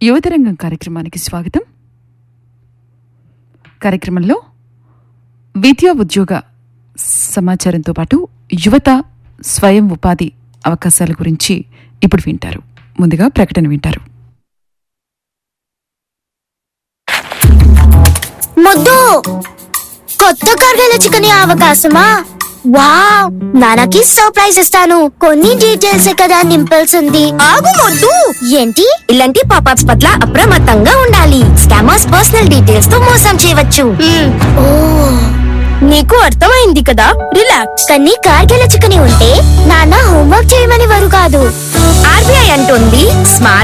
యువతరంగం కార్యక్రమానికి స్వాగతం కార్యక్రమంలో విద్యా ఉద్యోగ సమాచారంతో పాటు యువత స్వయం ఉపాధి అవకాశాల గురించి ఇప్పుడు వింటారు ముందుగా ప్రకటన వింటారు ముద్దు కొత్త కర్గల చికెన్ అవకాశమా వావ్ నాన్నకి సర్ప్రైజ్ ఇస్తాను కొన్ని డీటెయిల్స్ కదా నింపాల్సింది ఆగు మొద్దు ఏంటి ఇలాంటి పాపప్స్ పట్ల అప్రమత్తంగా ఉండాలి స్కామర్స్ పర్సనల్ డీటెయిల్స్ తో మోసం చేయవచ్చు ఓ నీకు అర్థమైంది కదా రిలాక్స్ కానీ కార్గిల చికెన్ ఉంటే నాన్న హోంవర్క్ చేయమని వారు కాదు ఆర్బీఐ అంటుంది స్మార్ట్